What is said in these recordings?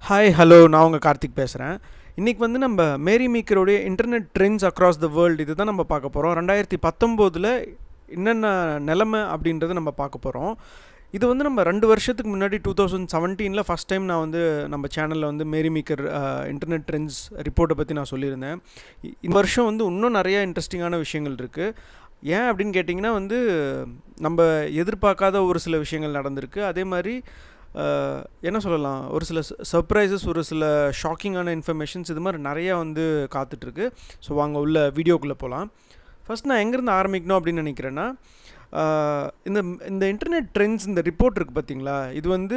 hi hello நான் உங்கள் கார்த்திக் பேசுகிறேன் இன்றைக்கி வந்து நம்ம மேரி மீக்கருடைய internet trends across the world இது தான் நம்ம பார்க்க போகிறோம் ரெண்டாயிரத்தி பத்தொம்போதில் என்னென்ன நிலமை அப்படின்றத நம்ம பார்க்க போகிறோம் இது வந்து நம்ம ரெண்டு வருஷத்துக்கு முன்னாடி டூ தௌசண்ட் செவன்டீனில் ஃபஸ்ட் டைம் நான் வந்து நம்ம சேனலில் வந்து மேரி மீக்கர் இன்டர்நெட் ட்ரெண்ட்ஸ் ரிப்போர்ட்டை பற்றி நான் சொல்லியிருந்தேன் இ- இந்த வருஷம் வந்து இன்னும் நிறைய இன்ட்ரெஸ்டிங்கான விஷயங்கள் இருக்குது ஏன் அப்படின்னு கேட்டிங்கன்னா வந்து நம்ம எதிர்பார்க்காத ஒரு சில விஷயங்கள் நடந்திருக்கு அதே மாதிரி அஹ், என்ன சொல்லலாம் ஒரு சில சர்ப்ரைசஸ் ஒரு சில ஷாக்கிங்கான இன்ஃபர்மேஷன்ஸ் இது மாதிரி நிறையா வந்து காத்துட்ருக்கு ஸோ வாங்க உள்ள வீடியோக்குள்ளே போகலாம் ஃபஸ்ட் நான் எங்கேருந்து ஆரம்பிக்கணும் அப்படின்னு நினைக்கிறேன்னா அஹ், இந்த இந்த இன்டர்நெட் ட்ரெண்ட்ஸ் இந்த ரிப்போர்ட் இருக்குது பார்த்தீங்களா இது வந்து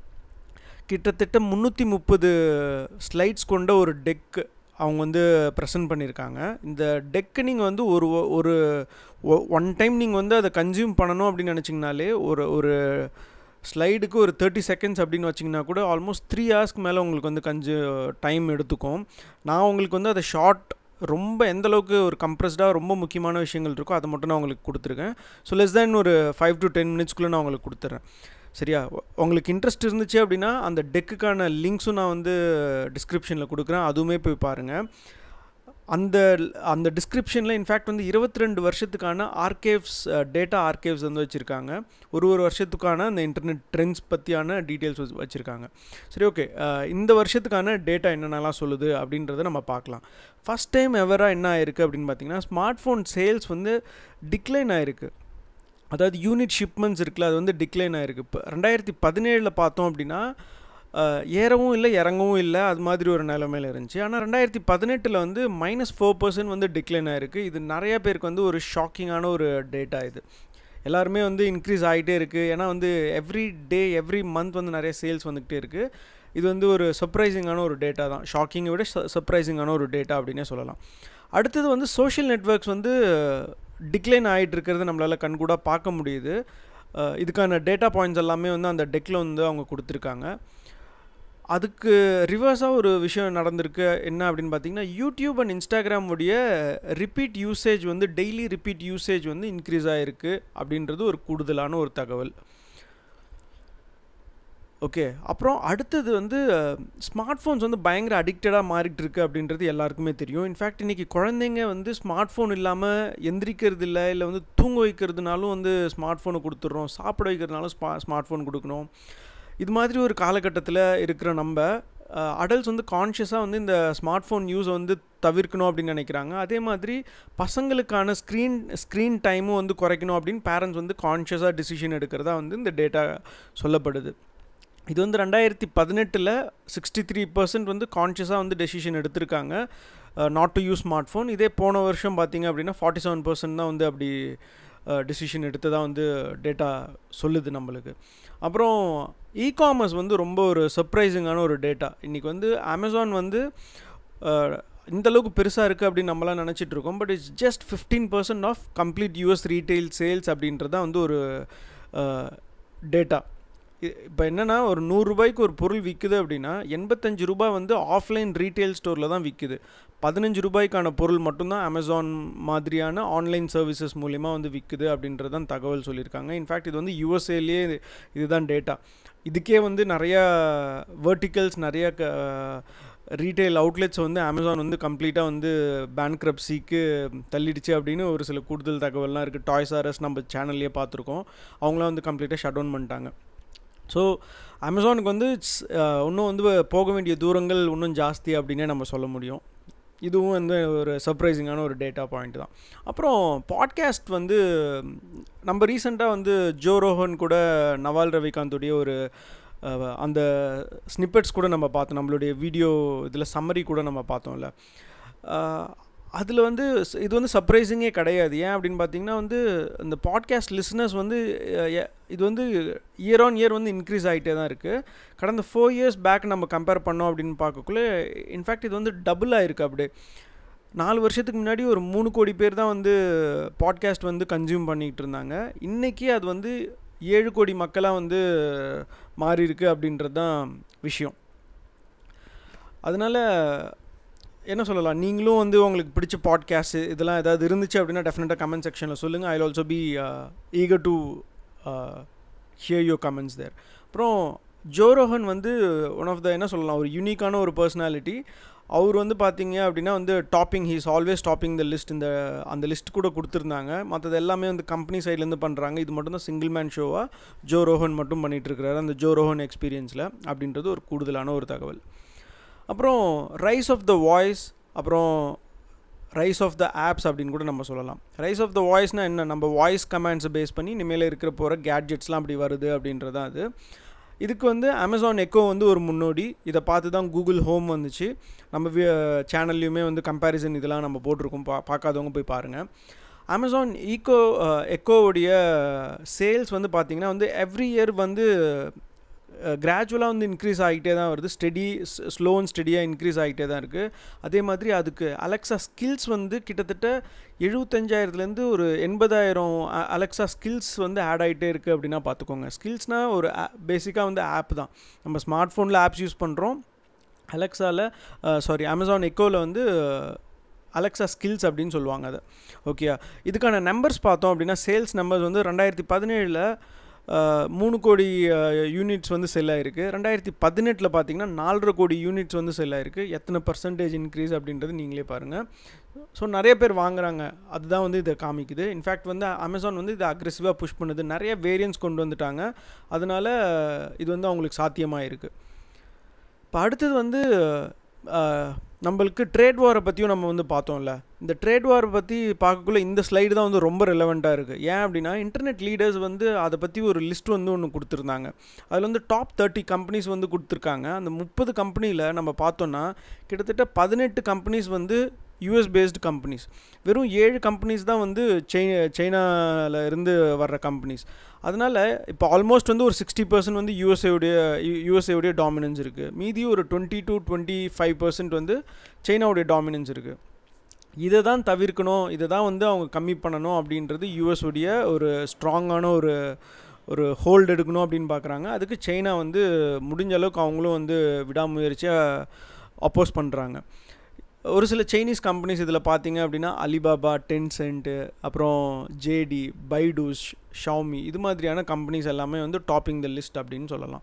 கிட்டத்தட்ட முந்நூற்றி முப்பது ஸ்லைட்ஸ் கொண்ட ஒரு டெக் அவங்க வந்து ப்ரெசென்ட் பண்ணியிருக்காங்க இந்த டெக்கு நீங்கள் வந்து ஒரு ஒரு ஒன் டைம் நீங்கள் வந்து அதை கன்சியூம் பண்ணணும் அப்படின்னு நினச்சிங்கனாலே ஒரு ஒரு ஸ்லைடுக்கு ஒரு தேர்ட்டி செகண்ட்ஸ் அப்படின்னு வச்சிங்கன்னா கூட ஆல்மோஸ்ட் த்ரீ ஹவர்ஸ்க்கு மேலே உங்களுக்கு வந்து கன்சு டைம் எடுத்துக்கும் நான் உங்களுக்கு வந்து அதை ஷார்ட் ரொம்ப எந்த அளவுக்கு ஒரு கம்ப்ரெஸ்டாக ரொம்ப முக்கியமான விஷயங்கள் இருக்கோ அதை மட்டும் நான் உங்களுக்கு கொடுத்துருக்கேன் ஸோ லெஸ் தேன் ஒரு ஃபைவ் டு டென் மினிட்ஸ்க்குள்ளே நான் உங்களுக்கு கொடுத்துட்றேன் சரியா உ- உங்களுக்கு இன்ட்ரெஸ்ட் இருந்துச்சு அப்படின்னா அந்த டெக்குக்கான லிங்க்ஸும் நான் வந்து டிஸ்கிரிப்ஷனில் கொடுக்குறேன் அதுவுமே போய் பாருங்கள் அந்த அந்த டிஸ்கிரிப்ஷனில் இன்ஃபேக்ட் வந்து இருபத்தி ரெண்டு வருஷத்துக்கான ஆர்கேவ்ஸ் டேட்டா ஆர்கேவ்ஸ் வந்து வச்சுருக்காங்க ஒரு ஒரு வருஷத்துக்கான அந்த இன்டர்நெட் ட்ரெண்ட்ஸ் பற்றியான டீட்டெயில்ஸ் வச்சுருக்காங்க சரி ஓகே இந்த வருஷத்துக்கான டேட்டா என்னென்னலாம் சொல்லுது அப்படின்றத நம்ம பார்க்கலாம் ஃபஸ்ட் டைம் எவராக என்ன ஆயிருக்கு அப்படின்னு பார்த்தீங்கன்னா ஸ்மார்ட் ஃபோன் சேல்ஸ் வந்து டிக்ளைன் ஆயிருக்கு அதாவது யூனிட் ஷிப்மெண்ட்ஸ் இருக்குல்ல அது வந்து டிக்ளைன் ஆயிருக்கு இப்போ ரெண்டாயிரத்தி பதினேழில் பார்த்தோம் அப்படின்னா அஹ், ஏறவும் இல்லை இறங்கவும் இல்லை அது மாதிரி ஒரு நிலைமையில் இருந்துச்சு ஆனால் ரெண்டாயிரத்தி பதினெட்டில் வந்து மைனஸ் ஃபோர் பர்சன்ட் வந்து டிக்ளைன் ஆயிருக்கு இது நிறைய பேருக்கு வந்து ஒரு ஷாக்கிங்கான ஒரு டேட்டா இது எல்லாருமே வந்து இன்க்ரீஸ் ஆகிட்டே இருக்குது ஏன்னா வந்து எவ்ரி டே எவ்ரி மந்த் வந்து நிறைய சேல்ஸ் வந்துக்கிட்டே இருக்குது இது வந்து ஒரு சர்ப்ரைசிங்கான ஒரு டேட்டா தான் ஷாக்கிங்கை விட சர்ப்ரைசிங்கான ஒரு டேட்டா அப்படின்னே சொல்லலாம் அடுத்தது வந்து சோஷியல் நெட்வொர்க்ஸ் வந்து டிக்ளைன் ஆகிட்டு இருக்கிறது நம்மளால் கண்கூடாக பார்க்க முடியுது அஹ் இதுக்கான டேட்டா பாயிண்ட்ஸ் எல்லாமே வந்து அந்த டெக்கில் வந்து அவங்க கொடுத்துருக்காங்க அதுக்கு ரிவர்ஸாக ஒரு விஷயம் நடந்திருக்கு என்ன அப்படின்னு பார்த்தீங்கன்னா யூடியூப் அண்ட் இன்ஸ்டாகிராம் உடைய ரிப்பீட் யூசேஜ் வந்து டெய்லி ரிப்பீட் யூசேஜ் வந்து இன்க்ரீஸ் ஆகிருக்கு அப்படின்றது ஒரு கூடுதலான ஒரு தகவல் ஓகே அப்புறம் அடுத்தது வந்து ஸ்மார்ட் ஃபோன்ஸ் வந்து பயங்கர அடிக்டடாக மாறிட்டு இருக்கு அப்படின்றது எல்லாருக்குமே தெரியும் இன்ஃபேக்ட் இன்றைக்கி குழந்தைங்க வந்து ஸ்மார்ட் ஃபோன் இல்லாமல் எந்திரிக்கிறது இல்லை இல்லை வந்து தூங்க வைக்கிறதுனாலும் வந்து ஸ்மார்ட் ஃபோனை கொடுத்துட்றோம் சாப்பிட வைக்கிறதுனாலும் ஸ்மா ஸ்மார்ட் ஃபோன் கொடுக்கணும் இது மாதிரி ஒரு காலகட்டத்தில் இருக்கிற நம்ம அடல்ட்ஸ் வந்து கான்ஷியஸாக வந்து இந்த ஸ்மார்ட் ஃபோன் யூஸை வந்து தவிர்க்கணும் அப்படின்னு நினைக்கிறாங்க அதே மாதிரி பசங்களுக்கான ஸ்க்ரீன் ஸ்க்ரீன் டைமும் வந்து குறைக்கணும் அப்படின்னு பேரண்ட்ஸ் வந்து கான்ஷியஸாக டிசிஷன் எடுக்கிறதா வந்து இந்த டேட்டா சொல்லப்படுது இது வந்து ரெண்டாயிரத்தி பதினெட்டில் சிக்ஸ்டி த்ரீ பர்சன்ட் வந்து கான்ஷியஸாக வந்து டெசிஷன் எடுத்திருக்காங்க not to use smart phone இதே போன வருஷம் பார்த்தீங்க அப்படின்னா ஃபார்ட்டி செவன் பர்சன்ட் தான் வந்து அப்படி டெசிஷன் எடுத்ததாக வந்து டேட்டா சொல்லுது நம்மளுக்கு அப்புறம் இ காமர்ஸ் வந்து ரொம்ப ஒரு சர்ப்ரைசிங்கான ஒரு டேட்டா இன்றைக்கி வந்து அமேசான் வந்து அஹ், இந்த அளவுக்கு பெருசாக இருக்குது அப்படின்னு நம்மளாம் நினச்சிட்டு இருக்கோம் but it's just fifteen percent of complete US retail sales அப்படின்றது தான் வந்து ஒரு டேட்டா இப்போ என்னென்னா ஒரு நூறுரூபாய்க்கு ஒரு பொருள் விற்குது அப்படின்னா எண்பத்தஞ்சு ரூபாய் வந்து ஆஃப்லைன் ரீட்டைல் ஸ்டோரில் தான் விற்குது பதினஞ்சு ரூபாய்க்கான பொருள் மட்டும்தான் அமேசான் மாதிரியான ஆன்லைன் சர்வீசஸ் மூலிமா வந்து விற்குது அப்படின்றது தான் தகவல் சொல்லியிருக்காங்க இன்ஃபேக்ட் இது வந்து யூஎஸ்ஏலேயே இதுதான் டேட்டா இதுக்கே வந்து நிறையா வெர்டிகல்ஸ் நிறைய ரீட்டைல் அவுட்லெட்ஸ் வந்து அமேசான் வந்து கம்ப்ளீட்டாக வந்து பேன்க்ரப்சிக்கு தள்ளிடுச்சு அப்படின்னு ஒரு சில கூடுதல் தகவல்லாம் இருக்குது டாய்ஸ் ஆர்எஸ் நம்ம சேனல்லையே பார்த்துருக்கோம் அவங்களாம் வந்து கம்ப்ளீட்டாக ஷட் டவுன் பண்ணிட்டாங்க ஸோ அமேசானுக்கு வந்து ஸ்- அஹ், இன்னும் வந்து போக வேண்டிய தூரங்கள் இன்னும் ஜாஸ்தி அப்படின்னே நம்ம சொல்ல முடியும் இதுவும் வந்து ஒரு சர்ப்ரைசிங்கான ஒரு டேட்டா பாயிண்ட் தான் அப்புறம் பாட்காஸ்ட் வந்து ம், நம்ம ரீசெண்டாக வந்து ஜோ ரோஹன் கூட நவால் ரவிகாந்துடைய ஒரு அஹ், அந்த ஸ்னிப்பெட்ஸ் கூட நம்ம பார்த்தோம் நம்மளுடைய வீடியோ இதில் சம்மரி கூட நம்ம பார்த்தோம்ல அதில் வந்து ஸ்- இது வந்து சர்ப்ரைசிங்கே கிடையாது ஏன் அப்படின்னு பார்த்தீங்கன்னா வந்து இந்த பாட்காஸ்ட் லிசனர்ஸ் வந்து அஹ், எ- இது வந்து இயர் ஆன் இயர் வந்து இன்க்ரீஸ் ஆகிட்டே தான் இருக்குது கடந்த ஃபோர் இயர்ஸ் பேக் நம்ம கம்பேர் பண்ணோம் அப்படின்னு பார்க்கக்குள்ள இன்ஃபேக்ட் இது வந்து டபுள் ஆயிருக்கு அப்படியே நாலு வருஷத்துக்கு முன்னாடி ஒரு மூணு கோடி பேர் தான் வந்து பாட்காஸ்ட் வந்து கன்சியூம் பண்ணிகிட்டு இருந்தாங்க இன்றைக்கி அது வந்து ஏழு கோடி மக்களாக வந்து மாறி இருக்கு அப்படின்றது தான் விஷயம் அதனால் என்ன சொல்லலாம் நீங்களும் வந்து உங்களுக்கு பிடிச்ச பாட்காஸ்ட் இதெல்லாம் ஏதாவது இருந்துச்சு அப்படின்னா டெஃபினட்டாக கமெண்ட் செக்ஷனில் சொல்லுங்கள் I also be eager to hear your comments there அப்புறம் ஜோரோஹன் வந்து ஒன் ஆஃப் த என்ன சொல்லலாம் ஒரு யூனிக்கான ஒரு பர்சனாலிட்டி அவர் வந்து பார்த்தீங்க அப்படின்னா வந்து topping he's always topping the list இந்த அந்த லிஸ்ட் கூட கொடுத்துருந்தாங்க மற்றது எல்லாமே வந்து கம்பெனி சைட்லேருந்து பண்ணுறாங்க இது மட்டும் தான் சிங்கிள் மேன் ஷோவாக ஜோ ரோஹன் மட்டும் பண்ணிகிட்டு இருக்கிறாரு அந்த ஜோ ரோஹன் எக்ஸ்பீரியன்ஸில் அப்படின்றது ஒரு கூடுதலான ஒரு தகவல் அப்புறம் ரைஸ் ஆஃப் த வாய்ஸ் அப்புறம் ரைஸ் ஆஃப் த ஆப்ஸ் அப்படின்னு கூட நம்ம சொல்லலாம் ரைஸ் ஆஃப் த வாய்ஸ்னால் என்ன நம்ம வாய்ஸ் கமாண்ட்ஸை பேஸ் பண்ணி இனிமேல் இருக்கிற போகிற கேட்ஜெட்ஸ்லாம் அப்படி வருது அப்படின்றது தான் அது இதுக்கு வந்து அமேசான் எக்கோ வந்து ஒரு முன்னோடி இதை பார்த்து தான் கூகுள் ஹோம் வந்துச்சு நம்ம சேனல்லையுமே வந்து கம்பேரிசன் இதெல்லாம் நம்ம போட்டிருக்கோம் பா பார்க்காதவங்க போய் பாருங்கள் அமேசான் ஈக்கோ எக்கோவுடைய சேல்ஸ் வந்து பார்த்திங்கன்னா வந்து எவ்ரி இயர் வந்து கிராஜுவலாக வந்து இன்க்ரீஸ் ஆகிட்டே தான் வருது ஸ்டெடி ஸ்லோ அண்ட் ஸ்டெடியாக இன்க்ரீஸ் ஆகிட்டே தான் இருக்குது அதே மாதிரி அதுக்கு அலெக்ஸா ஸ்கில்ஸ் வந்து கிட்டத்தட்ட எழுபத்தஞ்சாயிரத்துலேருந்து ஒரு எண்பதாயிரம் அலெக்ஸா ஸ்கில்ஸ் வந்து ஆட் ஆகிட்டே இருக்குது அப்படின்னா பார்த்துக்கோங்க ஸ்கில்ஸ்னால் ஒரு பேசிக்காக வந்து ஆப் தான் நம்ம ஸ்மார்ட் ஃபோனில் ஆப்ஸ் யூஸ் பண்ணுறோம் அலெக்ஸாவில் சாரி அமேசான் எக்கோவில் வந்து அலெக்ஸா ஸ்கில்ஸ் அப்படின்னு சொல்லுவாங்க அதை ஓகே இதுக்கான நம்பர்ஸ் பார்த்தோம் அப்படின்னா சேல்ஸ் நம்பர்ஸ் வந்து ரெண்டாயிரத்தி பதினேழில் மூணு கோடி யூனிட்ஸ் வந்து செல் ஆகிருக்கு ரெண்டாயிரத்தி பதினெட்டில் பார்த்தீங்கன்னா நாலரை கோடி யூனிட்ஸ் வந்து செல் ஆகிருக்கு எத்தனை பர்சன்டேஜ் இன்க்ரீஸ் அப்படின்றது நீங்களே பாருங்கள் ஸோ நிறைய பேர் வாங்குறாங்க அதுதான் வந்து இதை காமிக்குது இன்ஃபேக்ட் வந்து அமேசான் வந்து இதை அக்ரெசிவாக புஷ் பண்ணுது நிறைய வேரியன்ஸ் கொண்டு வந்துட்டாங்க அதனால் இது வந்து அவங்களுக்கு சாத்தியமாக இருக்குது இப்போ அடுத்தது வந்து நம்மளுக்கு ட்ரேட் வாரை பற்றியும் நம்ம வந்து பார்த்தோம்ல இந்த ட்ரேட் வாரை பற்றி பார்க்கக்குள்ள இந்த ஸ்லைடு தான் வந்து ரொம்ப ரெலவெண்ட்டாக இருக்குது ஏன் அப்படின்னா இன்டர்நெட் லீடர்ஸ் வந்து அதை பற்றி ஒரு லிஸ்ட் வந்து ஒன்று கொடுத்துருந்தாங்க அதில் வந்து டாப் தேர்ட்டி கம்பெனிஸ் வந்து கொடுத்துருக்காங்க அந்த முப்பது கம்பெனியில் நம்ம பார்த்தோன்னா கிட்டத்தட்ட பதினெட்டு கம்பெனிஸ் வந்து யூஎஸ் பேஸ்டு கம்பெனிஸ் வெறும் ஏழு கம்பெனிஸ் தான் வந்து சை சைனாவில் இருந்து வர்ற கம்பெனிஸ் அதனால் இப்போ ஆல்மோஸ்ட் வந்து ஒரு சிக்ஸ்டி பர்சன்ட் வந்து யூஎஸ்ஏவுடைய யூஎஸ்ஏவுடைய டாமினன்ஸ் இருக்குது மீதி ஒரு twenty two twenty five percent வந்து சைனாவுடைய டாமினன்ஸ் இருக்குது இதை தான் தவிர்க்கணும் இதை தான் வந்து அவங்க கம்மி பண்ணணும் அப்படின்றது யூஎஸ் உடைய ஒரு ஸ்ட்ராங்கான ஒரு ஒரு ஹோல்டு எடுக்கணும் அப்படின்னு பார்க்குறாங்க அதுக்கு சைனா வந்து முடிஞ்ச அளவுக்கு அவங்களும் வந்து விடாமுயற்சியாக அப்போஸ் பண்ணுறாங்க ஒரு சில சைனீஸ் கம்பெனிஸ் இதில் பார்த்தீங்க அப்படின்னா அலிபாபா டென்சென்ட்டு அப்புறம் ஜேடி பைடூஸ் ஷாமி இது மாதிரியான கம்பெனிஸ் எல்லாமே வந்து டாப்பிங் த லிஸ்ட் அப்படின்னு சொல்லலாம்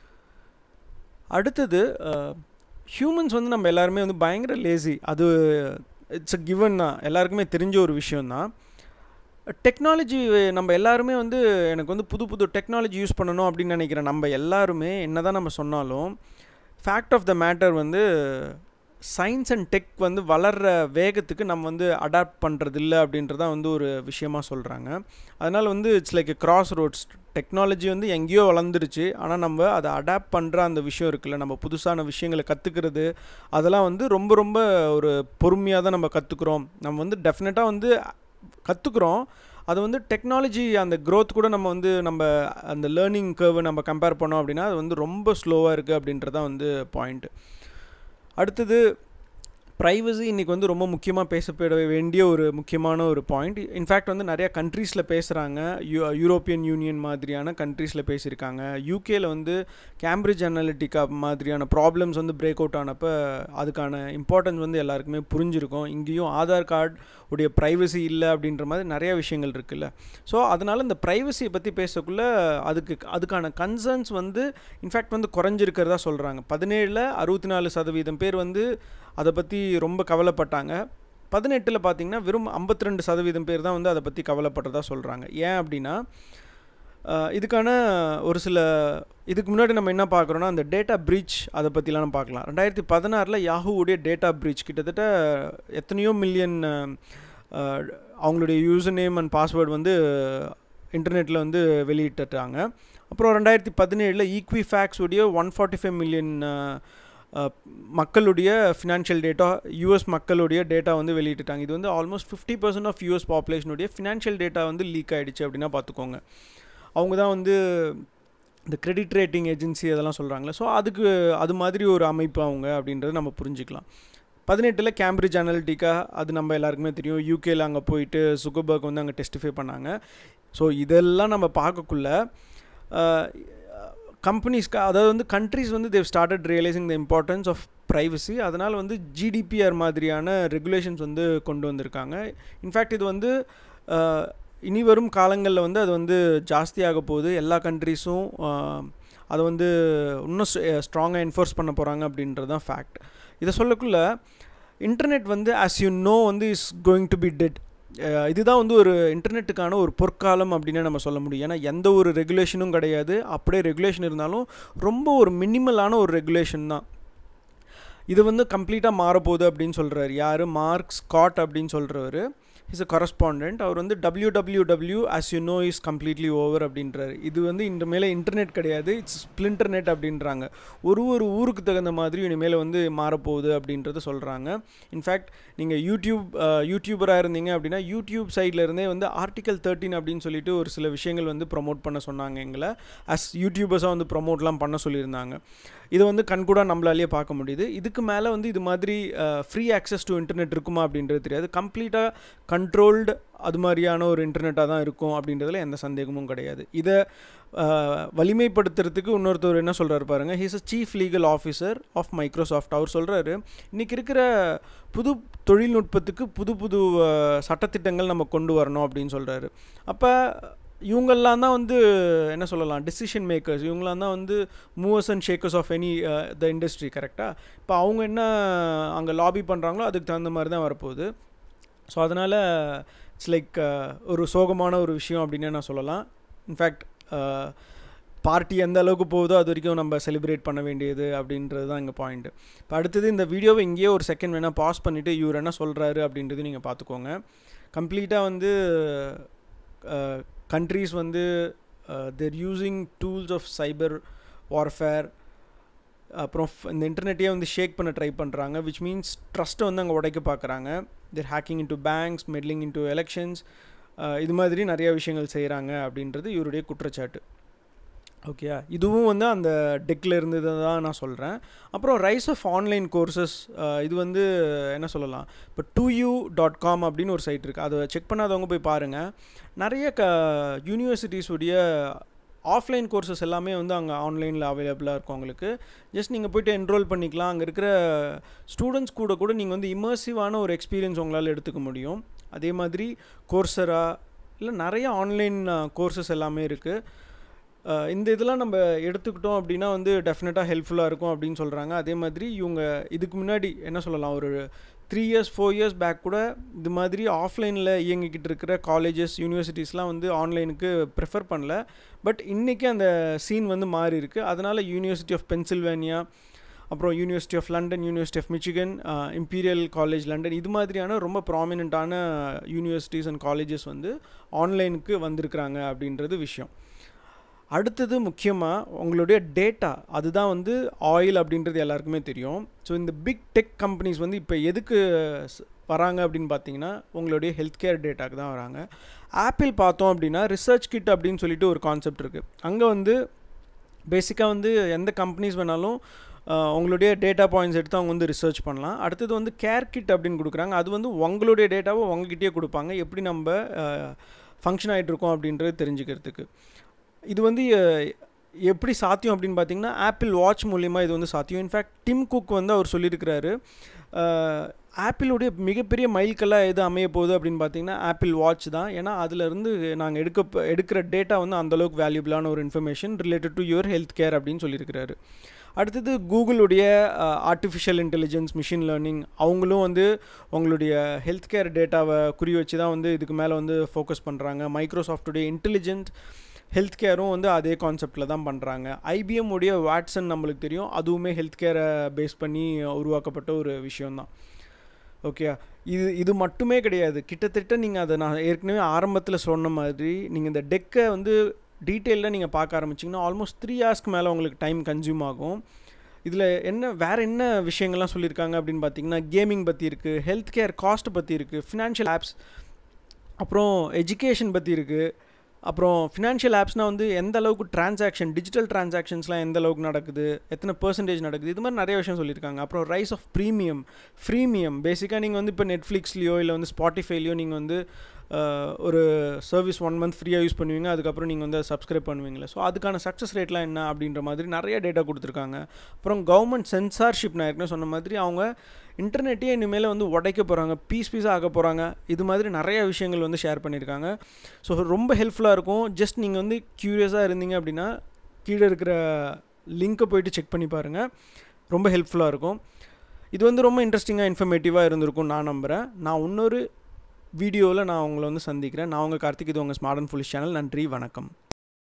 அடுத்தது ஹியூமன்ஸ் வந்து நம்ம எல்லாருமே வந்து பயங்கர லேசி அது இட்ஸ் அ கிவன் தான் எல்லாருக்குமே தெரிஞ்ச ஒரு விஷயந்தான் டெக்னாலஜி நம்ம எல்லாருமே வந்து எனக்கு வந்து புது புது டெக்னாலஜி யூஸ் பண்ணணும் அப்படின்னு நினைக்கிறேன் நம்ம எல்லாருமே என்ன தான் நம்ம சொன்னாலும் ஃபேக்ட் ஆஃப் த மேட்டர் வந்து சயின்ஸ் அண்ட் டெக் வந்து வளர்கிற வேகத்துக்கு நம்ம வந்து அடாப்ட் பண்ணுறது இல்லை அப்படின்றதான் வந்து ஒரு விஷயமாக சொல்கிறாங்க அதனால் வந்து it's like cross roads technology வந்து எங்கேயோ வளர்ந்துருச்சு ஆனால் நம்ம அதை அடாப்ட் பண்ணுற அந்த விஷயம் இருக்குல்ல நம்ம புதுசான விஷயங்களை கற்றுக்கிறது அதெல்லாம் வந்து ரொம்ப ரொம்ப ஒரு பொறுமையாக தான் நம்ம கற்றுக்குறோம் நம்ம வந்து டெஃபினட்டாக வந்து கற்றுக்குறோம் அது வந்து டெக்னாலஜி அந்த க்ரோத் கூட நம்ம வந்து நம்ம அந்த லேர்னிங் கர்வை நம்ம கம்பேர் பண்ணோம் அப்படின்னா அது வந்து ரொம்ப ஸ்லோவாக இருக்குது அப்படின்றதான் வந்து பாயிண்ட்டு அடுத்தது ப்ரைவசி இன்றைக்கி வந்து ரொம்ப முக்கியமாக பேசப்பட வேண்டிய ஒரு முக்கியமான ஒரு பாயிண்ட் இன்ஃபேக்ட் வந்து நிறையா கண்ட்ரீஸில் பேசுகிறாங்க யூ யூரோப்பியன் யூனியன் மாதிரியான கண்ட்ரீஸில் பேசியிருக்காங்க யூகேயில் வந்து கேம்பிரிட்ஜ் அனாலிட்டிக்கா மாதிரியான ப்ராப்ளம்ஸ் வந்து பிரேக் அவுட் ஆனப்போ அதுக்கான இம்பார்ட்டன்ஸ் வந்து எல்லாருக்குமே புரிஞ்சிருக்கும் இங்கேயும் ஆதார் கார்டு உடைய ப்ரைவசி இல்லை அப்படின்ற மாதிரி நிறைய விஷயங்கள் இருக்குல்ல ஸோ அதனால் இந்த ப்ரைவசியை பற்றி பேசக்குள்ளே அதுக்கு அதுக்கான கன்சர்ன்ஸ் வந்து இன்ஃபேக்ட் வந்து குறைஞ்சிருக்கிறதா சொல்கிறாங்க பதினேழில் அறுபத்தி நாலு சதவீதம் பேர் வந்து அதை பற்றி ரொம்ப கவலைப்பட்டாங்க பதினெட்டில் பார்த்திங்கன்னா வெறும் ஐம்பத்தி ரெண்டு சதவீதம் பேர் தான் வந்து அதை பற்றி கவலைப்படுறதா சொல்கிறாங்க ஏன் அப்படின்னா இதுக்கான ஒரு சில இதுக்கு முன்னாடி நம்ம என்ன பார்க்குறோன்னா அந்த டேட்டா ப்ரீச் அதை பற்றிலாம் நம்ம பார்க்கலாம் ரெண்டாயிரத்தி பதினாறில் யாஹூவுடைய டேட்டா ப்ரீச் கிட்டத்தட்ட எத்தனையோ மில்லியன் அவங்களுடைய யூசர் நேம் அண்ட் பாஸ்வேர்டு வந்து இன்டர்நெட்டில் வந்து வெளியிட்டுட்டாங்க அப்புறம் ரெண்டாயிரத்தி பதினேழில் ஈக்விஃபேக்ஸ் உடைய ஒன் ஃபார்ட்டி ஃபைவ் மில்லியன் மக்களுடைய ஃபினான்ஷியல் டேட்டா யூஎஸ் மக்களுடைய டேட்டா வந்து வெளியிட்டுட்டாங்க இது வந்து almost fifty percent of US பாப்புலேஷனுடைய ஃபினான்ஷியல் டேட்டா வந்து லீக் ஆகிடுச்சு அப்படின்னா பார்த்துக்கோங்க அவங்க தான் வந்து இந்த கிரெடிட் ரேட்டிங் ஏஜென்சி அதெல்லாம் சொல்கிறாங்களே ஸோ அதுக்கு அது மாதிரி ஒரு அமைப்பு அவங்க அப்படின்றது நம்ம புரிஞ்சுக்கலாம் பதினெட்டில் கேம்பிரிட்ஜ் அனாலிட்டிக்கா அது நம்ம எல்லாருக்குமே தெரியும் யூகேல அங்கே போயிட்டு சுகபர்க் வந்து அங்கே டெஸ்டிஃபை பண்ணாங்க ஸோ இதெல்லாம் நம்ம பார்க்கக்குள்ள கம்பெனிஸ்க்கு அதாவது வந்து கண்ட்ரிஸ் வந்து they started realising the importance of privacy அதனால் வந்து ஜிடிபிஆர் மாதிரியான ரெகுலேஷன்ஸ் வந்து கொண்டு வந்திருக்காங்க இன்ஃபேக்ட் இது வந்து இனி வரும் காலங்களில் வந்து அது வந்து ஜாஸ்தியாக போகுது எல்லா கண்ட்ரிஸும் அதை வந்து இன்னும் ஸ்ட்ராங்காக என்ஃபோர்ஸ் பண்ண போகிறாங்க அப்படின்றது தான் ஃபேக்ட் இதை சொல்லக்குள்ள இன்டர்நெட் வந்து ஆஸ் யூ நோ வந்து is going to be dead இதுதான் வந்து ஒரு இன்டர்நெட்டுக்கான ஒரு பொற்காலம் அப்படின்னு நம்ம சொல்ல முடியும் ஏன்னா எந்த ஒரு ரெகுலேஷனும் கிடையாது அப்படியே ரெகுலேஷன் இருந்தாலும் ரொம்ப ஒரு மினிமலான ஒரு ரெகுலேஷன் தான் இது வந்து கம்ப்ளீட்டாக மாறப்போகுது அப்படின்னு சொல்கிறாரு யார் மார்க் ஸ்காட் அப்படின்னு சொல்கிறவர் இஸ் அ கரஸ்பாண்டன்ட் அவர் வந்து W W W as you know is completely over அப்படின்றாரு இது வந்து இந்த மேலே இன்டர்நெட் கிடையாது இட்ஸ் ஸ்பிளிண்டர்நெட் அப்படின்றாங்க ஒரு ஒரு ஊருக்கு தகுந்த மாதிரி இனிமேல் வந்து மாறப்போகுது அப்படின்றத சொல்கிறாங்க இன்ஃபேக்ட் நீங்கள் யூடியூப் யூடியூபராக இருந்தீங்க அப்படின்னா யூடியூப் சைடில் இருந்தே வந்து ஆர்டிகல் தேர்ட்டின் அப்படின்னு சொல்லிட்டு ஒரு சில விஷயங்கள் வந்து ப்ரொமோட் பண்ண சொன்னாங்க எங்களை அஸ் யூடியூபர்ஸாக வந்து ப்ரொமோட்லாம் பண்ண சொல்லியிருந்தாங்க இதை வந்து கண்கூடாக நம்மளாலேயே பார்க்க முடியுது இதுக்கு மேலே வந்து இது மாதிரி ஃப்ரீ ஆக்சஸ் டு இன்டர்நெட் இருக்குமா அப்படின்றது தெரியாது கம்ப்ளீட்டாக கண்ட்ரோல்டு அது மாதிரியான ஒரு இன்டர்நெட்டாக தான் இருக்கும் அப்படின்றதுல எந்த சந்தேகமும் கிடையாது இதை வலிமைப்படுத்துறதுக்கு இன்னொருத்தர் என்ன சொல்கிறாரு பாருங்கள் he's a chief legal officer of Microsoft அவர் சொல்கிறாரு இன்றைக்கி இருக்கிற புது தொழில்நுட்பத்துக்கு புது புது சட்டத்திட்டங்கள் நம்ம கொண்டு வரணும் அப்படின்னு சொல்கிறாரு அப்போ இவங்கெல்லாம் தான் வந்து என்ன சொல்லலாம் டிசிஷன் மேக்கர்ஸ் இவங்களாம் தான் வந்து movers and shakers of any the industry கரெக்டாக இப்போ அவங்க என்ன அங்கே லாபி பண்ணுறாங்களோ அதுக்கு தகுந்த மாதிரி தான் வரப்போகுது ஸோ அதனால் இட்ஸ் லைக் ஒரு சோகமான ஒரு விஷயம் அப்படின்னு நான் சொல்லலாம் இன்ஃபேக்ட் பார்ட்டி எந்த அளவுக்கு போகுதோ அது வரைக்கும் நம்ம செலிப்ரேட் பண்ண வேண்டியது அப்படின்றது தான் எங்கள் பாயிண்ட்டு இப்போ அடுத்தது இந்த வீடியோவை இங்கேயே ஒரு செகண்ட் வேணால் பாஸ் பண்ணிவிட்டு இவர் என்ன சொல்கிறாரு அப்படின்றது நீங்கள் பார்த்துக்கோங்க கம்ப்ளீட்டாக வந்து கண்ட்ரீஸ் வந்து they're using tools of cyber warfare அப்புறம் இந்த இன்டர்நெட்டையே வந்து ஷேக் பண்ண ட்ரை பண்ணுறாங்க விச் மீன்ஸ் ட்ரஸ்ட்டை வந்து அங்கே உடைக்க பார்க்குறாங்க they're hacking into banks meddling into elections இது மாதிரி நிறைய விஷயங்கள் செய்கிறாங்க அப்படின்றது இவருடைய குற்றச்சாட்டு ஓகேயா இதுவும் வந்து அந்த டெக்கில் இருந்தது தான் நான் சொல்கிறேன் அப்புறம் ரைஸ் ஆஃப் ஆன்லைன் கோர்சஸ் இது வந்து என்ன சொல்லலாம் இப்போ டூ யூ டாட் காம் அப்படின்னு ஒரு சைட் இருக்குது அதை செக் பண்ணாதவங்க போய் பாருங்கள் நிறைய க யூனிவர்சிட்டிஸுடைய ஆஃப்லைன் கோர்சஸ் எல்லாமே வந்து அங்கே ஆன்லைனில் அவைலபிளாக இருக்கும் உங்களுக்கு ஜஸ்ட் நீங்கள் போய்ட்டு என்ரோல் பண்ணிக்கலாம் அங்கே இருக்கிற ஸ்டூடெண்ட்ஸ் கூட கூட நீங்கள் வந்து இமர்சிவான ஒரு எக்ஸ்பீரியன்ஸ் உங்களால் எடுத்துக்க முடியும் அதே மாதிரி கோர்சரா இல்லை நிறைய ஆன்லைன் கோர்சஸ் எல்லாமே இருக்குது இந்த இதெல்லாம் நம்ம எடுத்துக்கிட்டோம் அப்படின்னா வந்து டெஃபினட்டாக ஹெல்ப்ஃபுல்லாக இருக்கும் அப்படின்னு சொல்கிறாங்க அதே மாதிரி இவங்க இதுக்கு முன்னாடி என்ன சொல்லலாம் ஒரு three years four years back கூட இது மாதிரி ஆஃப்லைனில் இயங்கிக்கிட்டு இருக்கிற காலேஜஸ் யூனிவர்சிட்டிஸ்லாம் வந்து ஆன்லைனுக்கு ப்ரிஃபர் பண்ணல பட் இன்றைக்கி அந்த சீன் வந்து மாறி இருக்குது அதனால் யூனிவர்சிட்டி ஆஃப் பென்சில்வேனியா அப்புறம் university of London university of Michigan Imperial college London இது மாதிரியான ரொம்ப ப்ராமினெண்ட்டான யூனிவர்சிட்டிஸ் அண்ட் காலேஜஸ் வந்து ஆன்லைனுக்கு வந்திருக்கிறாங்க அப்படின்றது விஷயம் அடுத்தது முக்கியமாக உங்களுடைய டேட்டா அதுதான் வந்து ஆயில் அப்படின்றது எல்லாருக்குமே தெரியும் ஸோ இந்த பிக் டெக் கம்பெனிஸ் வந்து இப்போ எதுக்கு வராங்க அப்படின்னு பார்த்தீங்கன்னா உங்களுடைய ஹெல்த் கேர் டேட்டாக்கு தான் வராங்க ஆப்பிள் பார்த்தோம் அப்படின்னா ரிசர்ச் கிட் அப்படின்னு சொல்லிட்டு ஒரு கான்செப்ட் இருக்குது அங்கே வந்து பேசிக்காக வந்து எந்த கம்பெனிஸ் வேணாலும் உங்களுடைய டேட்டா பாயிண்ட்ஸ் எடுத்து அவங்க வந்து ரிசர்ச் பண்ணலாம் அடுத்தது வந்து கேர் கிட் அப்படின்னு கொடுக்குறாங்க அது வந்து உங்களுடைய டேட்டாவை உங்ககிட்டயே கொடுப்பாங்க எப்படி நம்ம ஃபங்க்ஷன் ஆகிட்டு இருக்கோம் அப்படின்றது தெரிஞ்சுக்கிறதுக்கு இது வந்து எப்படி சாத்தியம் அப்படின்னு பார்த்தீங்கன்னா ஆப்பிள் வாட்ச் மூலிமா இது வந்து சாத்தியம் இன்ஃபேக்ட் டிம் குக் வந்து அவர் சொல்லியிருக்கிறாரு ஆப்பிளுடைய மிகப்பெரிய மைல்கல்லாக எது அமைய போகுது அப்படின்னு பார்த்தீங்கன்னா ஆப்பிள் வாட்ச் தான் ஏன்னா அதிலிருந்து நாங்கள் எடுக்க எடுக்கிற டேட்டா வந்து அந்தளவுக்கு வேல்யூபிளான ஒரு information related to your health care அப்படின்னு சொல்லியிருக்கிறாரு அடுத்தது கூகுளுடைய ஆர்டிஃபிஷியல் இன்டெலிஜென்ஸ் மிஷின் லேர்னிங் அவங்களும் வந்து உங்களுடைய ஹெல்த் கேர் டேட்டாவை குறி வச்சு தான் வந்து இதுக்கு மேலே வந்து ஃபோக்கஸ் பண்ணுறாங்க மைக்ரோசாஃப்டுடைய இன்டெலிஜென்ட் ஹெல்த் கேரும் வந்து அதே கான்செப்டில் தான் பண்ணுறாங்க ஐபிஎம் உடைய வாட்ஸன் நம்மளுக்கு தெரியும் அதுவுமே ஹெல்த் கேரை பேஸ் பண்ணி உருவாக்கப்பட்ட ஒரு விஷயம்தான் ஓகே இது இது மட்டுமே கிடையாது கிட்டத்தட்ட நீங்கள் அதை நான் ஏற்கனவே ஆரம்பத்தில் சொன்ன மாதிரி நீங்கள் இந்த டெக்கை வந்து டீட்டெயிலில் நீங்கள் பார்க்க ஆரம்பிச்சிங்கன்னா ஆல்மோஸ்ட் த்ரீ ஹவர்ஸ்க்கு மேலே உங்களுக்கு டைம் கன்சியூம் ஆகும் இதில் என்ன வேறு என்ன விஷயங்கள்லாம் சொல்லியிருக்காங்க அப்படின்னு பார்த்தீங்கன்னா கேமிங் பற்றி இருக்குது ஹெல்த் கேர் காஸ்ட் பற்றி இருக்குது ஃபினான்ஷியல் ஆப்ஸ் அப்புறம் எஜுகேஷன் பற்றி இருக்குது அப்புறம் ஃபினான்ஷியல் ஆப்ஸ்னால் வந்து எந்த அளவுக்கு டிரான்சாக்ஷன் டிஜிட்டல் டிரான்சாக்ஷன்ஸ்லாம் எந்த அளவுக்கு நடக்குது எத்தனை பர்சன்டேஜ் நடக்குது இது மாதிரி நிறைய விஷயம் சொல்லியிருக்காங்க அப்புறம் ரைஸ் ஆஃப் ப்ரீமியம் ஃப்ரீமியம் பேசிக்காக நீங்கள் வந்து இப்போ நெட்ஃப்ளிக்ஸ்லையோ இல்லை வந்து ஸ்பாட்டிஃபைலையோ நீங்கள் வந்து ஒரு சர்வீஸ் ஒன் மந்த் ஃப்ரீயாக யூஸ் பண்ணுவீங்க அதுக்கப்புறம் நீங்கள் வந்து சப்ஸ்கிரைப் பண்ணுவீங்களே ஸோ அதுக்கான சக்ஸஸ் ரேட்லாம் என்ன அப்படின்ற மாதிரி நிறைய டேட்டா கொடுத்துருக்காங்க அப்புறம் கவர்மெண்ட் சென்சார்ஷிப் நான் ஏற்கனவே சொன்ன மாதிரி அவங்க இன்டர்நெட்டையே இனிமேல் வந்து உடைக்க போகிறாங்க பீஸ் பீஸாக ஆக போகிறாங்க இது மாதிரி நிறைய விஷயங்கள் வந்து ஷேர் பண்ணியிருக்காங்க ஸோ ரொம்ப ஹெல்ப்ஃபுல்லாக இருக்கும் ஜஸ்ட் நீங்கள் வந்து க்யூரியஸாக இருந்தீங்க அப்படின்னா கீழே இருக்கிற லிங்க்கை போயிட்டு செக் பண்ணி பாருங்கள் ரொம்ப ஹெல்ப்ஃபுல்லாக இருக்கும் இது வந்து ரொம்ப இன்ட்ரெஸ்டிங்காக இன்ஃபர்மேட்டிவாக இருந்திருக்கும் நான் நம்புகிறேன் நான் இன்னொரு வீடியோவில் நான் உங்களை வந்து சந்திக்கிறேன் நான் உங்கள் கார்த்திக் இது உங்கள் ஸ்மார்ட் அண்ட் ஃபுல்லிஷ் சேனல் நன்றி வணக்கம்